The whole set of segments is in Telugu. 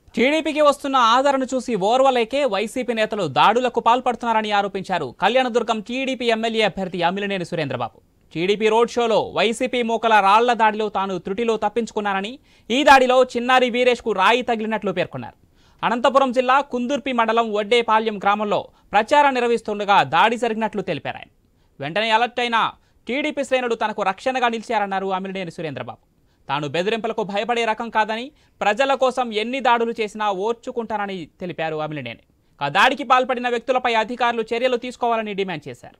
టీడీపీకి వస్తున్న ఆదరణ చూసి ఓర్వలేకే వైసీపీ నేతలు దాడులకు పాల్పడుతున్నారని ఆరోపించారు కళ్యాణదుర్గం టీడీపీ ఎమ్మెల్యే అభ్యర్థి అమ్మిలినేని సురేంద్రబాబు టీడీపీ రోడ్ షోలో వైసీపీ మూకల రాళ్ల దాడిలో తాను త్రుటిలో తప్పించుకున్నానని ఈ దాడిలో చిన్నారి వీరేష్కు రాయి తగిలినట్లు పేర్కొన్నారు అనంతపురం జిల్లా కుందుర్పి మండలం వడ్డేపాల్యం గ్రామంలో ప్రచారం నిర్వహిస్తుండగా దాడి జరిగినట్లు తెలిపారు ఆయన వెంటనే అలర్ట్ అయిన టీడీపీ శ్రేణులు తనకు రక్షణగా నిలిచారన్నారు అమిలినేని సురేంద్రబాబు తాను బెదిరింపులకు భయపడే రకం కాదని ప్రజల కోసం ఎన్ని దాడులు చేసినా ఓర్చుకుంటానని తెలిపారు అమిలినేని ఆ దాడికి పాల్పడిన వ్యక్తులపై అధికారులు చర్యలు తీసుకోవాలని డిమాండ్ చేశారు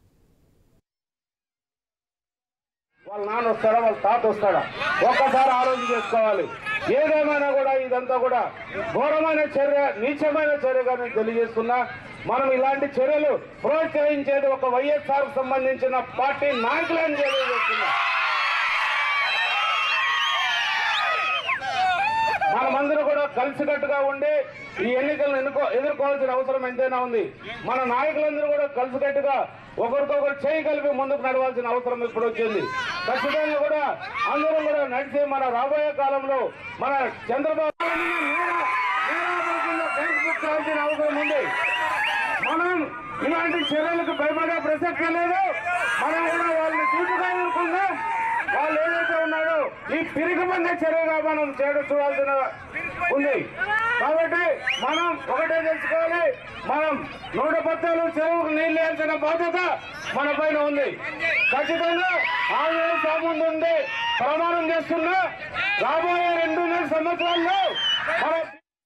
వాళ్ళ నాన్న వస్తాడా వాళ్ళ తాత వస్తాడా ఒక్కసారి ఆలోచన చేసుకోవాలి ఏదేమైనా కూడా ఇదంతా కూడా ఘోరమైన చర్య నీచమైన చర్యగా నేను తెలియజేస్తున్నా మనం ఇలాంటి చర్యలు ప్రోత్సహించేది ఒక వైఎస్ఆర్ సంబంధించిన పార్టీ నాయకులని తెలియజేస్తున్నా మనమందరూ కూడా కలిసికట్టుగా ఉండి ఈ ఎన్నికలను ఎన్నుకో ఎదుర్కోవాల్సిన అవసరం ఎంతైనా ఉంది మన నాయకులందరూ కూడా కలిసికట్టుగా ఒకరికొకరు చేయి కలిపి ముందుకు నడవాల్సిన అవసరం ఇప్పుడు వచ్చింది ఖచ్చితంగా కూడా అందరం కూడా నడిచి మన రాబోయే కాలంలో మన చంద్రబాబు నాయుడుని నేర- నేరారోపణలో ఫేస్బుక్ చేయాల్సిన అవసరం ఉంది మనం ఇలాంటి చర్యలకు భయపడే ప్రసక్తే లేదు మనం కూడా వాళ్ళని తీర్పుగా ఎదుర్కొందాం వాళ్ళు ఏదైతే ఉన్నారో ఈ పిరిగిమంద చర్యగా మనం చేయడం చూడాల్సిన ఉంది కాబట్టి మనం ఒకటే తెలుసుకోవాలి మనం నూట పత్రాలు చెరువుకు నీళ్ళు వేయాల్సిన బాధ్యత మన పైన ఉంది ఖచ్చితంగా ఆంజనేయ స్వామి ఉంది ప్రమాణం చేస్తున్నా రాబోయే రెండున్నర సంవత్సరాల్లో మన